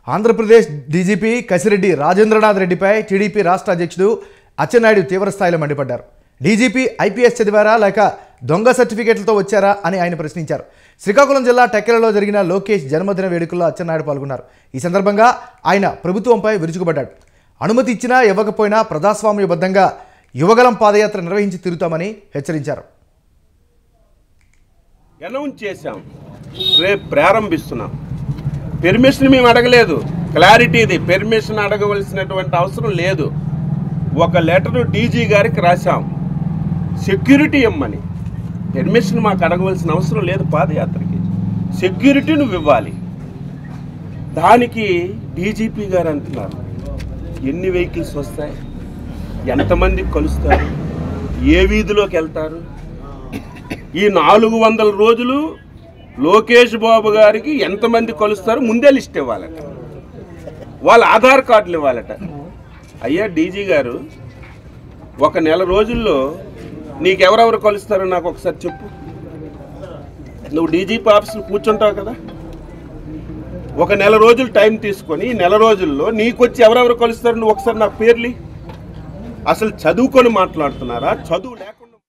Andhra Pradesh DGP Kasireddy Rajendranath రెడ్డిపై TDP రాష్ట్ర అధ్యక్షుడు అచ్చెన్నాయుడు తీవ్రస్థాయిలో మండిపడ్డారు డీజీపీ ఐపీఎస్ చదివారా లేక దొంగ సర్టిఫికేట్లతో వచ్చారా అని ఆయన ప్రశ్నించారు శ్రీకాకుళం జిల్లా టెక్కలలో జరిగిన లోకేష్ జన్మదిన వేడుకల్లో అచ్చెన్నాయుడు పాల్గొన్నారు ఈ సందర్భంగా ఆయన ప్రభుత్వంపై విరుచుకుపడ్డాడు అనుమతి ఇచ్చినా ఇవ్వకపోయినా ప్రజాస్వామ్యబద్ధంగా యువగలం పాదయాత్ర నిర్వహించి తిరుగుతామని హెచ్చరించారు అనౌన్స్ చేశాం రేపు ప్రారంభిస్తున్నాం పెర్మిషన్ మేము అడగలేదు క్లారిటీ ఇది పెర్మిషన్ అడగవలసినటువంటి అవసరం లేదు ఒక లెటర్ డీజీ గారికి రాశాం సెక్యూరిటీ ఇమ్మని పెర్మిషన్ మాకు అడగవలసిన అవసరం లేదు పాదయాత్రకి సెక్యూరిటీ నువ్వు ఇవ్వాలి దానికి డీజీపీ గారు అంటున్నారు ఎన్ని వెహికల్స్ వస్తాయి ఎంతమంది కలుస్తారు ఏ వీధిలోకి వెళ్తారు ఈ నాలుగు వందల రోజులు లోకేష్ బాబు గారికి ఎంతమంది కలుస్తారో ముందే లిస్ట్ ఇవ్వాలట వాళ్ళ ఆధార్ కార్డులు ఇవ్వాలట అయ్యా డీజీ గారు ఒక నెల రోజుల్లో నీకెవరెవరు కలుస్తారో నాకు ఒకసారి చెప్పు నువ్వు డీజీపీ ఆఫీసులో కూర్చుంటావు కదా ఒక నెల రోజులు టైం తీసుకొని ఈ నెల రోజుల్లో నీకొచ్చి ఎవరెవరు కలుస్తారో నువ్వు ఒకసారి నాకు పేర్లి అసలు చదువుకొని మాట్లాడుతున్నారా చదువు లేక